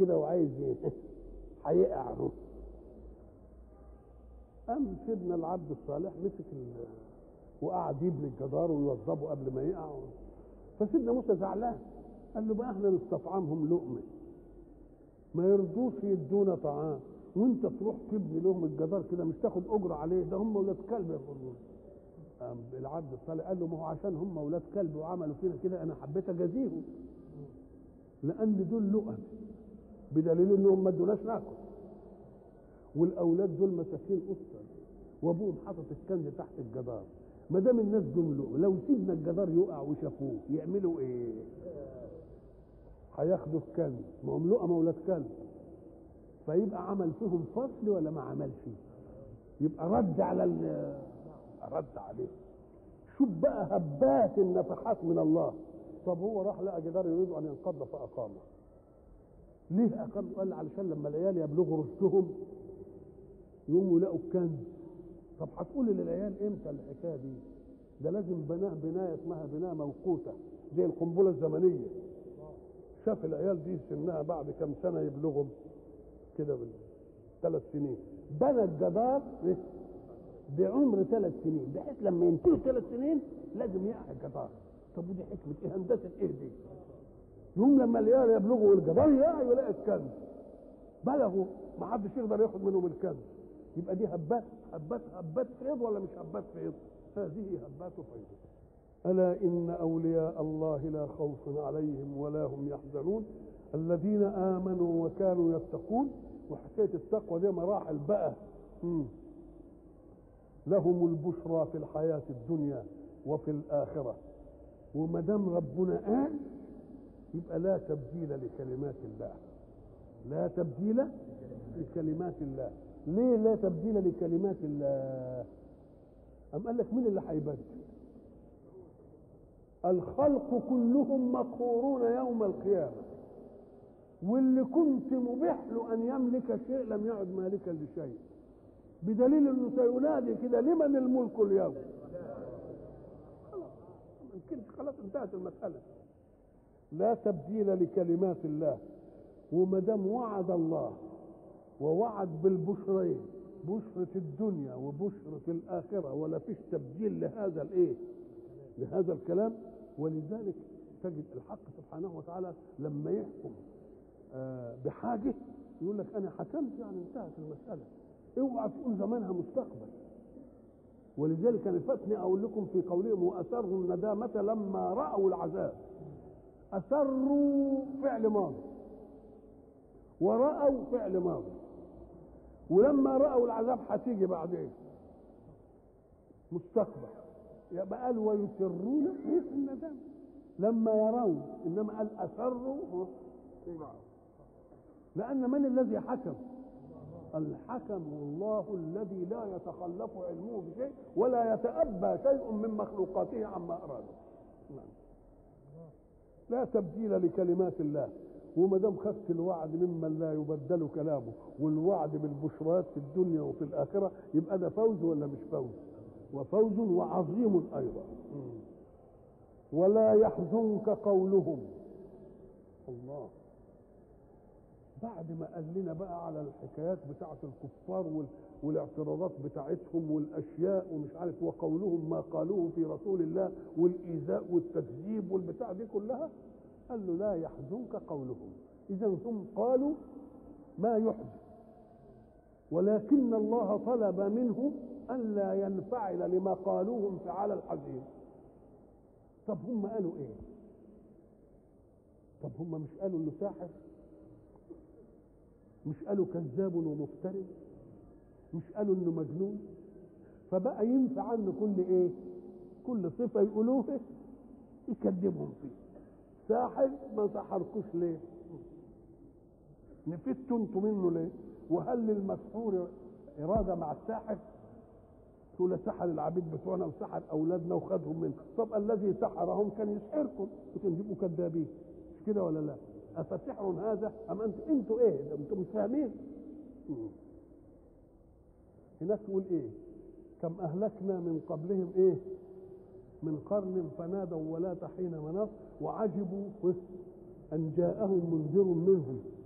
كده وعايز ايه هيقع اهو قام سيدنا العبد الصالح مسك ال- وقعد يبني الجدار ويوظبه قبل ما يقع فسيدنا موسى زعلان قال له بقى احنا نستطعمهم لقمه ما يرضوش يدونا طعام وانت تروح تبني لهم الجدار كده مش تاخد اجره عليه ده هم ولاد كلب يقولون قام العبد الصالح قال له ما هو عشان هم ولاد كلب وعملوا فينا كده انا حبيت اجازيهم لان دول لقم بدليل انهم ما ادوناش ناكل والاولاد دول مساكين اسر وابوهم حاطط الكنز تحت الجدار ما دام الناس دول لقم لو سيبنا الجدار يقع وشافوه يعملوا ايه؟ هياخدوا الكلب ما هم لقمه ولاد كلب فيبقى عمل فيهم فصل ولا ما عملش يبقى رد على ال- رد عليه شوف بقى هبات النفحات من الله طب هو راح لقى جدار يريد ان ينقض فاقامه ليه اقام قال علشان لما العيال يبلغوا رشدهم يقوموا يلاقوا الكنز طب هتقول للعيال امتى الحكايه دي ده لازم بناء بنايه اسمها بناء موقوته زي القنبله الزمنيه شاف العيال دي سنها بعد كم سنه يبلغهم كده بال- ثلاث سنين بنى الجدار إيه؟ بعمر ثلاث سنين بحيث لما ينتهي ثلاث سنين لازم يقع الجدار طب ودي حكمه ايه هندسه ايه دي يوم لما العيال يبلغوا الجدار يقع يلاقي الكنز بلغوا ما حدش يقدر ياخد منهم الكنز يبقى دي هبات هبات هبات فيض ولا مش هبات فيض هذه هبات فيض ألا إن أولياء الله لا خوف عليهم ولا هم يحزنون الذين آمنوا وكانوا يتقون وحكاية التقوى دي مراحل بقى مم. لهم البشرى في الحياة الدنيا وفي الآخرة وما دام ربنا قال يبقى لا تبديل لكلمات الله لا تبديل لكلمات الله ليه لا تبديل لكلمات الله أم قال لك مين اللي هيبدل الخلق كلهم مقهورون يوم القيامة واللي كنت مبيح له أن يملك شيء لم يعد مالكا لشيء بدليل أنه سينادي كده لمن الملك اليوم خلاص ما يمكنش خلاص انتهت المسألة لا تبديل لكلمات الله وما دام وعد الله ووعد بالبشرين بشرة الدنيا وبشرة الآخرة ولا فيش تبديل لهذا الإيه؟ لهذا الكلام ولذلك تجد الحق سبحانه وتعالى لما يحكم آه بحاجة يقول لك أنا حكمت يعني انتهت المسألة اوعى تقول زمانها مستقبل ولذلك انا فاتني اقول لكم في قولهم واسروا الندامه لما راوا العذاب اسروا فعل ماضي وراوا فعل ماضي ولما راوا العذاب هتيجي بعدين مستقبل يبقى قال ويسرون في الندامه لما يرون انما قال اسروا لان من الذي حكم الحكم الله الذي لا يتخلف علمه بشيء ولا يتأبى شيء من مخلوقاته عما أراده نعم. لا تبديل لكلمات الله وما دام خدت الوعد ممن لا يبدل كلامه والوعد بالبشرات في الدنيا وفي الآخرة يبقى ده فوز ولا مش فوز وفوز وعظيم أيضا ولا يحزنك قولهم الله بعد ما قال لنا بقى على الحكايات بتاعة الكفار وال... والاعتراضات بتاعتهم والاشياء ومش عارف وقولهم ما قالوه في رسول الله والايذاء والتكذيب والبتاع دي كلها قال له لا يحزنك قولهم اذا هم قالوا ما يحزن ولكن الله طلب منه ان لا ينفعل لما قالوه انفعال الحزين طب هم قالوا ايه طب هم مش قالوا انه ساحر مش قالوا كذاب ومفتري مش قالوا انه مجنون فبقى ينفع عنه كل ايه كل صفه يقولوها يكذبهم فيه ساحر ما سحركوش ليه نفدتوا انتوا منه ليه وهل للمسحور اراده مع الساحر تقول سحر العبيد بتوعنا وسحر اولادنا وخدهم منه طب الذي سحرهم كان يسحركم وكان تبقوا كذابين مش كده ولا لا أفسحر هذا أم أنتم أنتوا إيه؟ ده أنتم مش فاهمين؟ هناك يقول إيه؟ كم أهلكنا من قبلهم إيه؟ من قرن فنادوا ولا حين مناص وعجبوا أن جاءهم منذر منهم